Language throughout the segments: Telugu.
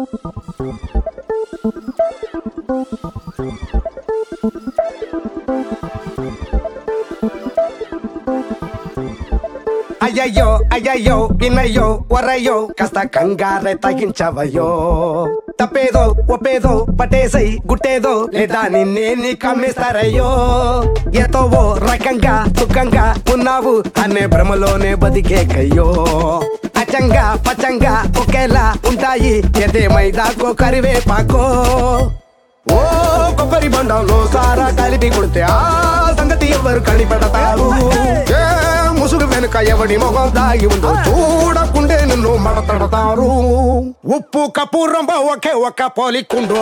అయ్యయ్యో అయ్యయ్యో వినయ్యో వరయ్యో కాస్త కంగారే తగ్గించవయ్యో తప్పేదో ఒప్పేదో పటేసై గుట్టేదో లేదా నిన్నే నీ కమ్మేస్తారయ్యో ఏతో ఓ రకంగా సుఖంగా ఉన్నావు అనే భ్రమలోనే బతికేకయ్యో అచ్చంగా పచ్చంగా ఒకేలా ఉంటాయి ఎదేమైదాకో కరివేపాకో ఓ కొబ్బరి బండంలో సారా కలిపి కొడితే ఆ సంగతి ఎవరు కనిపెడతారు ఏ ముసుగు వెనుక ఎవడి మొహం దాగి ఉందో చూడకుండే నిన్ను మడతడతారు ఉప్పు కపూరం ఒకే ఒక్క పోలికుండు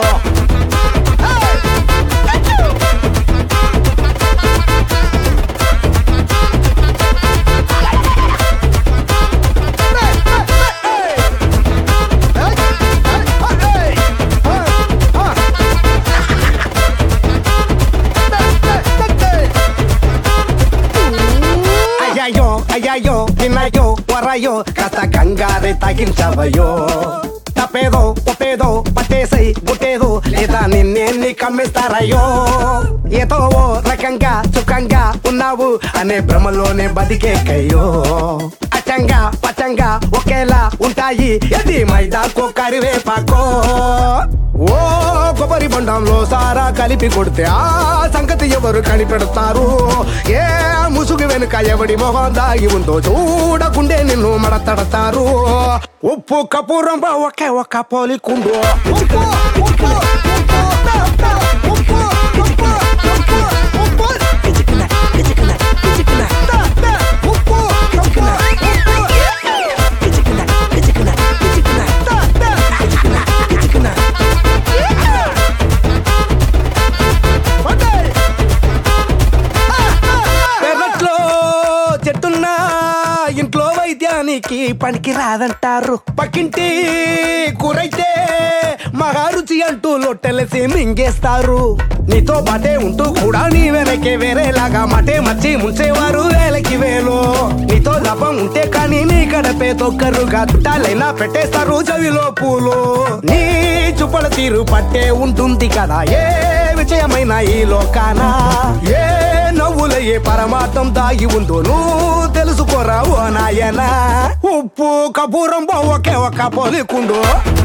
అయ్యయ్యో అయ్యయ్యో విన్నాయో వరాయో కాస్త కంగారే తగ్గించవయ్యో తప్పేదో ఒప్పేదో పట్టేసై గుట్టేదో లేదా నిన్నే నీ కమ్మిస్తారయ్యో ఏదో ఓ రకంగా సుఖంగా ఉన్నావు అనే భ్రమలోనే బతికేకయ్యో అచ్చంగా పచ్చంగా ఒకేలా ఉంటాయి ఎది మైదాకో కరివేపాకో ఓ కొబ్బరి బొండంలో సారా కలిపి కొడితే ఆ సంగతి ఎవరు కనిపెడతారు ఏ ముసుగు వెనుక ఎవడి మొహం దాగి ఉందో చూడకుండే నిన్ను మడతడతారు ఉప్పు కపూరం ఒకే ఒక్క పోలికుండు పెరట్లో చెట్టున్నా ఇంట్లో వైద్యానికి పనికి రాదంటారు పక్కింటి కూరైతే మహారుచి అంటూ లొట్టెలసి మింగేస్తారు నీతో బాటే ఉంటూ కూడా నీ వెనకే వేరేలాగా మాటే మచ్చి ముంచేవారు వేలకి వేలు నీతో లాభం ఉంటే కానీ నీ గడపే తొక్కరుగా చుట్టాలైనా పెట్టేస్తారు చెవిలో పూలు నీ చుప్పల తీరు పట్టే ఉంటుంది కదా ఏ విజయమైన ఈ లోకాన ఏ నవ్వుల ఏ పరమార్థం దాగి ఉందో నువ్వు తెలుసుకోరా ఓ నాయనా ఉప్పు కపూరం ఒకే ఒక్క పోలికుండు